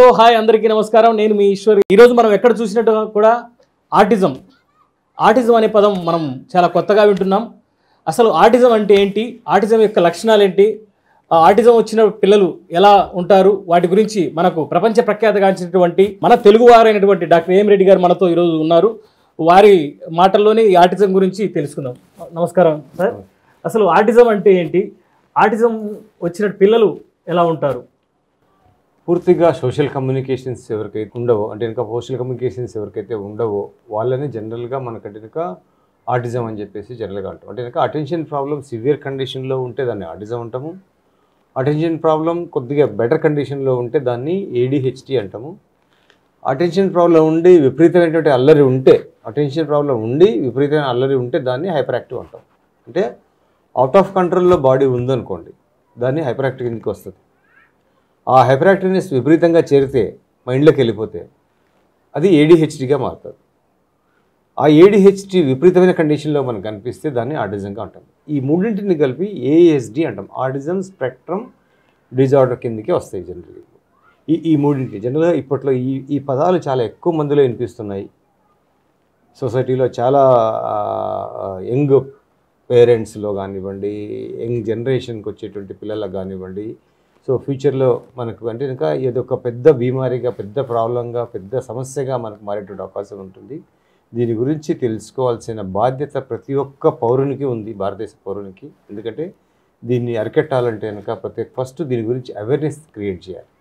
hello hi అందరికీ నమస్కారం నేను మీ ఈశ్వర్ ఈరోజు మనం ఎక్కడ చూసినట్టుగా కూడా ఆటిజం ఆటిజం అనే పదం మనం చాలా కొత్తగా వింటున్నాం అసలు ఆటిజం అంటే ఏంటి ఆటిజం యొక్క లక్షణాలు ఏంటి ఆ ఆటిజం వచ్చిన పిల్లలు ఎలా ఉంటారు వాటి గురించి మనకు ప్రపంచ ప్రఖ్యాతగాంచినటువంటి మన తెలుగువారైనటువంటి డాక్టర్ ఏం రెడ్డి గారు మనతో ఈరోజు ఉన్నారు వారి మాటల్లోనే ఈ ఆటిజం గురించి తెలుసుకుందాం నమస్కారం సార్ అసలు ఆటిజం అంటే ఏంటి ఆటిజం వచ్చిన పిల్లలు ఎలా ఉంటారు పూర్తిగా సోషల్ కమ్యూనికేషన్స్ ఎవరికైతే ఉండవో అంటే ఇంకా సోషల్ కమ్యూనికేషన్స్ ఎవరికైతే ఉండవో వాళ్ళని జనరల్గా మనకంటే ఇంకా ఆటిజం అని చెప్పేసి జనరల్గా అంటాం అంటే ఇంకా అటెన్షన్ ప్రాబ్లం సివియర్ కండిషన్లో ఉంటే దాన్ని ఆటిజం అంటాము అటెన్షన్ ప్రాబ్లం కొద్దిగా బెటర్ కండిషన్లో ఉంటే దాన్ని ఏడిహెచ్టి అంటాము అటెన్షన్ ప్రాబ్లం ఉండి విపరీతమైనటువంటి అల్లరి ఉంటే అటెన్షన్ ప్రాబ్లం ఉండి విపరీతమైన అల్లరి ఉంటే దాన్ని హైపర్ యాక్టివ్ అంటాం అంటే అవుట్ ఆఫ్ కంట్రోల్లో బాడీ ఉందనుకోండి దాన్ని హైపర్ యాక్టివ్ కిందకి వస్తుంది ఆ హైపర్ యాక్టివ్నెస్ విపరీతంగా చేరితే మైండ్లోకి వెళ్ళిపోతే అది ఏడిహెచ్డిగా మారుతుంది ఆ ఏడిహెచ్డి విపరీతమైన కండిషన్లో మనకు కనిపిస్తే దాన్ని ఆటిజంగా అంటాం ఈ మూడింటిని కలిపి ఏఎస్డి అంటాం ఆటిజం స్పెక్ట్రమ్ డిజార్డర్ కిందకి వస్తాయి జనరల్గా ఈ ఈ మూడింటి జనరల్గా ఇప్పట్లో ఈ ఈ పదాలు చాలా ఎక్కువ మందిలో వినిపిస్తున్నాయి సొసైటీలో చాలా యంగ్ పేరెంట్స్లో కానివ్వండి యంగ్ జనరేషన్కి వచ్చేటువంటి పిల్లలకు కానివ్వండి సో ఫ్యూచర్లో మనకు అంటే ఇంకా ఏదో ఒక పెద్ద బీమారిగా పెద్ద ప్రాబ్లంగా పెద్ద సమస్యగా మనకు మారేటువంటి అవకాశం ఉంటుంది దీని గురించి తెలుసుకోవాల్సిన బాధ్యత ప్రతి ఒక్క పౌరునికి ఉంది భారతదేశ పౌరునికి ఎందుకంటే దీన్ని అరికట్టాలంటే కనుక ప్రతి ఫస్ట్ దీని గురించి అవేర్నెస్ క్రియేట్ చేయాలి